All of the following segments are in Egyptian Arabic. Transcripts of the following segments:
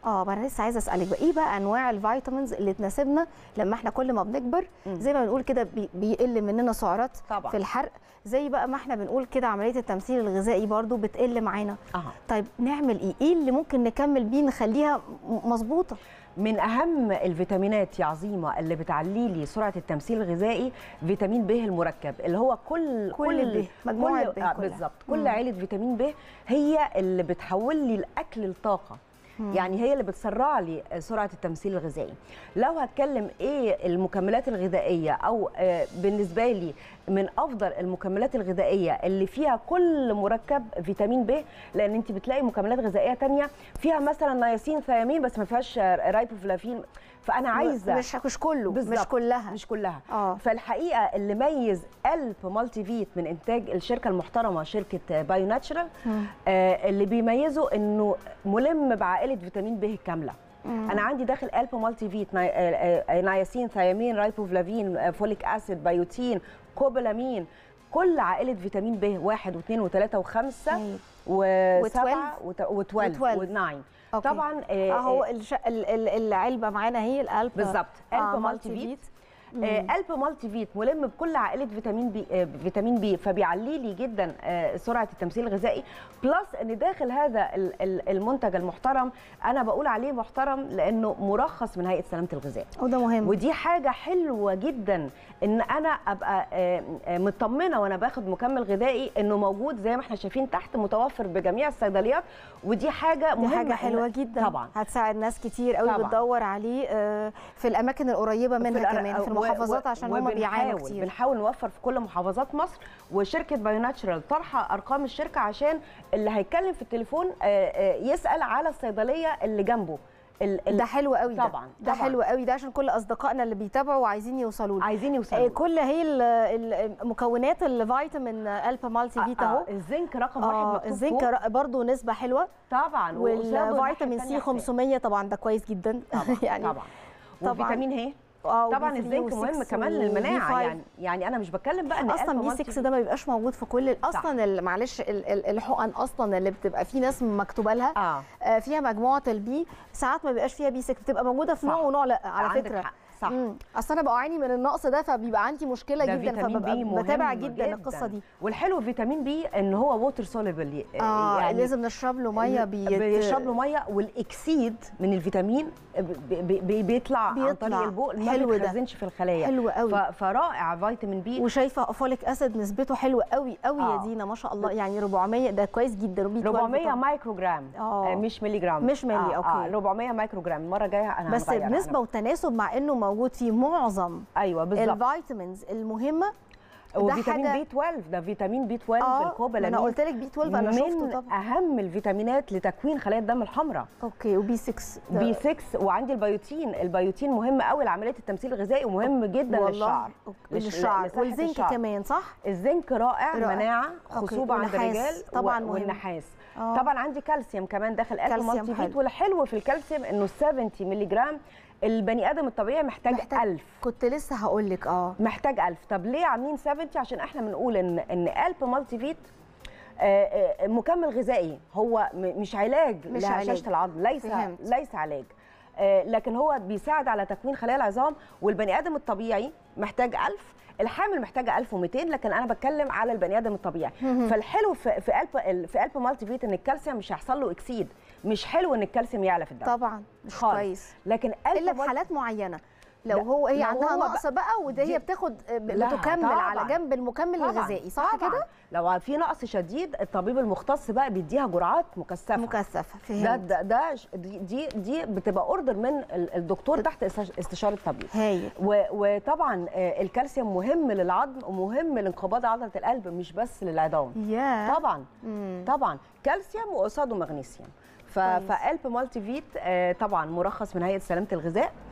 اه ما انا لسه عايزه اسالك بقى ايه بقى انواع الفيتامينز اللي تناسبنا لما احنا كل ما بنكبر مم. زي ما بنقول كده بي- بيقل مننا سعرات طبعا في الحرق زي بقى ما احنا بنقول كده عمليه التمثيل الغذائي برضو بتقل معانا اه طيب نعمل ايه ايه اللي ممكن نكمل بيه نخليها م- مظبوطه من اهم الفيتامينات يا عظيمه اللي بتعلي لي سرعه التمثيل الغذائي فيتامين ب المركب اللي هو كل كل ب، مجموعة ب كل كلها. بالظبط كل مم. عيله فيتامين ب هي اللي بتحول لي الاكل لطاقه مم. يعني هي اللي بتسرع لي سرعه التمثيل الغذائي لو هتكلم ايه المكملات الغذائيه او آه، بالنسبه لي من افضل المكملات الغذائيه اللي فيها كل مركب فيتامين ب لان انت بتلاقي مكملات غذائيه تانية فيها مثلا نياسين ثيامين بس ما فيهاش آه، رايبوفلافين فانا عايزه مش مش كله مش بالظبط. كلها مش كلها اه فالحقيقه اللي ميز الب مالتي فيت من انتاج الشركه المحترمه شركه بايو ناتشرال مم. آه اللي بيميزه انه ملم بعائله فيتامين ب الكامله مم. انا عندي داخل الب مالتي فيت ني... آه، آه، نياسين ثيامين رايبوفلافين آه، فوليك اسيد بيوتين كوبلامين كل عائله فيتامين ب واحد واثنين وثلاثه وخمسه أيوة. وسبعه و12 و12. و9 أوكي. طبعا آه، اهو آه، الش... ال... ال... العلبه معانا هي القلب بالظبط آه، الب مالتي مالتي فيت مم. آه، الب مالتي فيت ملم بكل عائله فيتامين بي آه، فيتامين بي فبيعلي لي جدا آه، سرعه التمثيل الغذائي بلس ان داخل هذا ال- ال- المنتج المحترم انا بقول عليه محترم لانه مرخص من هيئه سلامه الغذاء وده مهم ودي حاجه حلوه جدا ان انا ابقى آه، آه، مطمنه وانا باخد مكمل غذائي انه موجود زي ما احنا شايفين تحت متوفر بجميع الصيدليات ودي حاجه دي مهمه حاجه إن- حلوه جدا طبعا هتساعد ناس كتير قوي طبعاً. بتدور عليه آه، في الاماكن القريبه منها الأر- كمان في و- المحافظات و- عشان هم بيعانوا وبنحاول- كتير بنحاول نوفر في كل محافظات مصر وشركه بايو ناتشرال طرحه ارقام الشركه عشان اللي هيتكلم في التليفون آه، آه، يسال على الصيدليه اللي جنبه ال- ال- ده حلو قوي ده طبعاً، ده طبعاً. حلو قوي ده عشان كل اصدقائنا اللي بيتابعوا وعايزين يوصلوا له عايزين آه، يوصلوا كل هي ال- ال- مكونات الفيتامين الفا مالتي فيتا اهو الزنك رقم واحد اه مكتوب الزنك فوق. ر- برضو نسبه حلوه طبعا وقصاده الناحية والفيتامين سي التانية 500 طبعا ده كويس جدا طبعا يعني طبعا طبعاً. وفيتامين هي اه طبعا وبي الزنك 3 مهم و6 كمان و للمناعه B5. يعني يعني انا مش بتكلم بقى ان اصلا ألف بي مالتي 6 ده ما بيبقاش موجود في كل اصلا ال- معلش ال- ال- الحقن اصلا اللي بتبقى في ناس مكتوبه لها اه آه، فيها مجموعه البي ساعات ما بيبقاش فيها بي 6 بتبقى موجوده في صح. نوع ونوع لا على عندك فكره حق صح مم. اصل انا بعاني من النقص ده فبيبقى عندي مشكله ده جدا فيتامين فببقى بي مهم بتابع جدا, القصه دي والحلو في فيتامين بي ان هو ووتر سوليبل اه يعني لازم نشرب له ميه بيت... بيشرب له ميه والاكسيد من الفيتامين بي بي بيطلع, عن بيطلع. طريق البول ما حلو ده. بيتخزنش في الخلايا حلو قوي ف- فرائع فيتامين بي وشايفه فوليك اسيد نسبته حلوه قوي قوي يا آه. دينا ما شاء الله يعني 400 ده كويس جدا وبي 12 400 طبعاً. مايكرو جرام آه. آه مش ملي جرام مش ملي، آه أوكي. آه 400 مايكرو جرام المره الجايه انا بس هغير، أنا بنسبه وتناسب مع انه موجود في معظم ايوه بالظبط الفيتامينز المهمه ده وفيتامين حاجة- بي 12 ده فيتامين بي 12 اه ما الكوبالامين انا قلت لك بي 12 انا شفته من طبعا اهم الفيتامينات لتكوين خلايا الدم الحمراء اوكي وبي 6 ده- بي 6 وعندي البيوتين البيوتين مهم قوي لعمليه التمثيل الغذائي ومهم جدا والله للشعر أوكي. لش- للشعر لصحة والزنك الشعر. كمان صح الزنك رائع, رائع. مناعه أوكي. خصوبه عند والنحاس الرجال طبعاً و- مهم. والنحاس آه. طبعا عندي كالسيوم كمان داخل اكل كالسيوم مالتي حلو. فيت والحلو في الكالسيوم انه 70 مللي جرام البني ادم الطبيعي محتاج, محتاج- 1000 كنت لسه هقول لك اه محتاج 1000 طب ليه عاملين 70 عشان احنا بنقول ان ان الب مالتي فيت آه، آه، مكمل غذائي هو م- مش علاج مش لهشاشه علاج. العظم ليس فهمت. ليس علاج آه، لكن هو بيساعد على تكوين خلايا العظام والبني ادم الطبيعي محتاج 1000 الحامل محتاجه 1200 لكن انا بتكلم على البني ادم الطبيعي فالحلو في في قلب في قلب مالتي فيت ان الكالسيوم مش هيحصل له اكسيد مش حلو ان الكالسيوم يعلى في الدم طبعا مش خالص. كويس لكن قلب الا في مالتي- حالات معينه لو لا، هو هي لو عندها هو نقص بقى وده دي- هي بتاخد لا، بتكمل طبعاً. على جنب المكمل طبعاً، الغذائي صح طبعاً. كده لو في نقص شديد الطبيب المختص بقى بيديها جرعات مكثفه مكثفه ده فهمت ده, ده ش- دي دي دي بتبقى اوردر من ال- الدكتور تحت استش- استشاره طبيب هايل و- وطبعا آه، الكالسيوم مهم للعظم ومهم لانقباض عضله القلب مش بس للعظام يا طبعا مم. طبعا كالسيوم وقصاده مغنيسيوم ف- كويس. فالب مالتي فيت آه، طبعا مرخص من هيئه سلامه الغذاء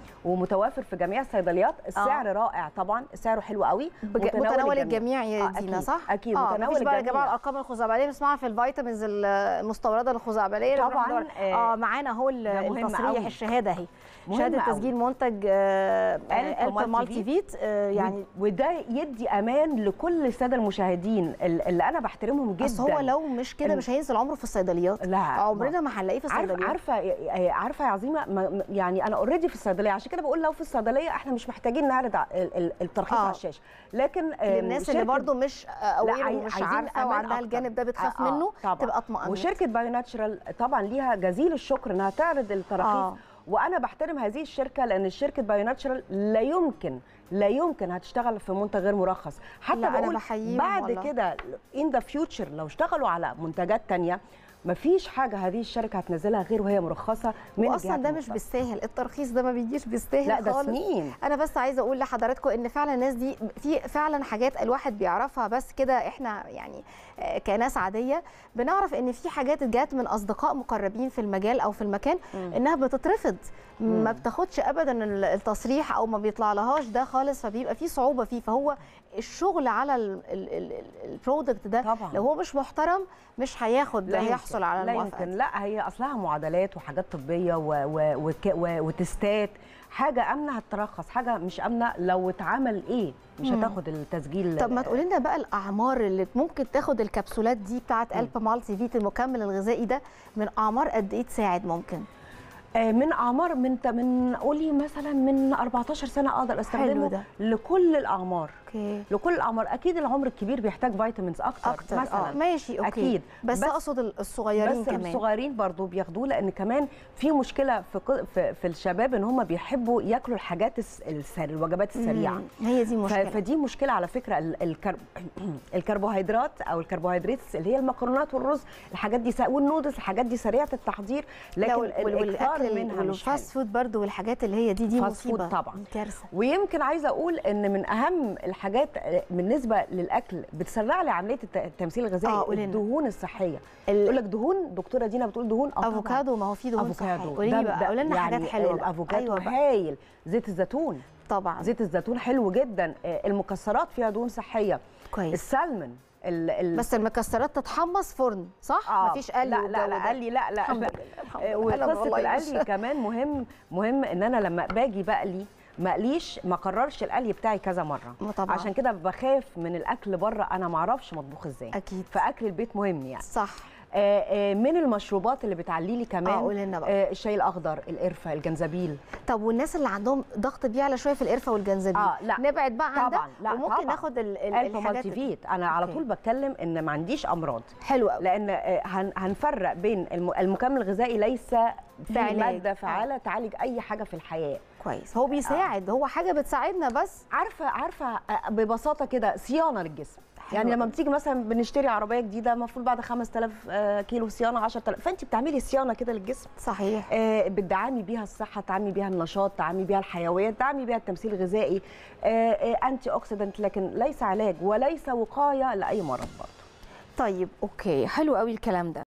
ومتوافر في جميع الصيدليات السعر رائع طبعا سعره حلو قوي بج- متناول الجميع يا آه، دينا أكيد، صح؟ اكيد اه متناول مفيش بقى يا الجميع. جماعه الارقام الخزعبليه بنسمعها في الفيتامينز المستورده الخزعبليه اللي طبعاً، بنروح ندور- آه، اه معانا اهو ال- ده مهم التصريح قوي. الشهاده اهي مهم شهاده قوي. تسجيل منتج آه، ألف ألف مالتي مالتي فيت آه، يعني يعني وده يدي امان لكل الساده المشاهدين ال- اللي انا بحترمهم جدا بس هو لو مش كده إن- مش هينزل عمره في الصيدليات لا عمرنا ما هنلاقيه في عارفه الصيدليات عارفه عارفه يا عظيمه ما- ما- يعني انا اوريدي في الصيدليه عشان كده بقول لو في الصيدليه احنا مش محتاجين نعرض ع- ال- ال- الترخيص آه. على الشاشه لكن آه، للناس اللي شركة- برضو مش اوير عاي- ومش عايزين عارفه أمان وعندها أكتر. الجانب ده بتخاف آه، آه، منه طبعاً. تبقى اطمئنت وشركه بايو ناتشرال طبعا ليها جزيل الشكر انها تعرض التراخيص آه. آه. وانا بحترم هذه الشركه لان شركه بايو ناتشرال لا يمكن لا يمكن هتشتغل في منتج غير مرخص حتى لا، أنا بقول بحييهم بعد والله. كده ان ذا فيوتشر لو اشتغلوا على منتجات تانية مفيش حاجه هذه الشركه هتنزلها غير وهي مرخصه من واصلا الجهات ده مش المختصة. بالساهل الترخيص ده ما بيجيش بالساهل لا ده خالص سنين انا بس عايزه اقول لحضراتكم ان فعلا الناس دي في فعلا حاجات الواحد بيعرفها بس كده احنا يعني آه، كناس عاديه بنعرف ان في حاجات جات من اصدقاء مقربين في المجال او في المكان انها بتترفض ما بتاخدش ابدا ال- التصريح او ما بيطلع لهاش ده خالص فبيبقى في صعوبه فيه فهو الشغل على ال- ال- ال- البرودكت ده طبعاً. لو هو مش محترم مش هياخد لا هيحصل يمكن. على لا الموافقه يمكن لا هي اصلها معادلات وحاجات طبيه و و وك و وتستات حاجه امنه هترخص حاجه مش امنه لو اتعمل ايه مش مم. هتاخد التسجيل طب ما تقولي لنا بقى الاعمار اللي ممكن تاخد الكبسولات دي بتاعه الب مالتي فيت المكمل الغذائي ده من اعمار قد ايه تساعد ممكن آه، من اعمار من ت- من قولي مثلا من 14 سنه اقدر استخدمه ده. لكل الاعمار اوكي لكل الاعمار اكيد العمر الكبير بيحتاج فيتامينز اكتر, اكتر مثلا اه ماشي اوكي أكيد. بس, بس- اقصد ال- الصغيرين بس كمان الصغيرين برضو بياخدوه لان كمان في مشكله في ق- في, في الشباب ان هم بيحبوا ياكلوا الحاجات الس- السر الوجبات السريعه مم، هي دي ف- مشكله فدي مشكله على فكره ال- الكرب... الكربوهيدرات او الكربوهيدرات اللي هي المكرونات والرز الحاجات دي س... والنودلز الحاجات دي سريعه التحضير لا لكن وال- وال- الاكثار والاكل منها مش حلو. والفاست فود برضو والحاجات اللي هي دي دي فاست فود مصيبه طبعاً. دي كارثه ويمكن عايزه اقول ان من اهم الحاجات بالنسبه للاكل بتسرع لي عمليه الت- التمثيل آه، الغذائي قولي لنا. الدهون الصحيه ال- يقول لك دهون دكتوره دينا بتقول دهون آه طبعاً. افوكادو ما هو فيه دهون صحيه افوكادو قولي ده- لي بقى ده قولي لنا يعني حاجات حلوه بقى. الافوكادو ايوه بقى هايل زيت الزيتون طبعا زيت الزيتون حلو جدا آه، المكسرات فيها دهون صحيه كويس السلمون ال ال بس المكسرات تتحمص فرن صح آه، مفيش قلي لا لا والجو لا ده. قلي لا لا الحمد لا. لله الحمد آه، لله أنا وقصه والله مش- القلي كمان مهم مهم ان انا لما باجي بقلي ما اقليش ما اكررش القلي بتاعي كذا مره ما طبعا عشان كده بخاف من الاكل بره انا ما اعرفش مطبوخ ازاي اكيد فاكل البيت مهم يعني صح آه، آه، من المشروبات اللي بتعلي لي كمان اه قولي لنا بقى آه، الشاي الاخضر القرفه الجنزبيل طب والناس اللي عندهم ضغط بيعلى شويه في القرفه والجنزبيل آه، لا. نبعد بقى عن طبعا ده لا وممكن طبعا. ناخد ال- ال- الف الحاجات مالتي فيت انا على أوكي. طول بتكلم ان ما عنديش امراض حلو قوي لان آه، هن- هنفرق بين الم- المكمل الغذائي ليس ده في علاج. ماده فعاله تعالج اي حاجه في الحياه كويس هو بيساعد هو حاجه بتساعدنا بس عارفه عارفه آه، ببساطه كده صيانه للجسم حلو يعني لما قوي. بتيجي مثلا بنشتري عربيه جديده المفروض بعد 5000 آه، كيلو صيانه 10000 فانت بتعملي صيانه كده للجسم صحيح آه، بتدعمي بيها الصحه تعمي بيها النشاط تعمي بيها الحيويه تعمي بيها التمثيل الغذائي آه، آه، انتي اوكسيدنت لكن ليس علاج وليس وقايه لاي مرض برضه طيب اوكي حلو قوي الكلام ده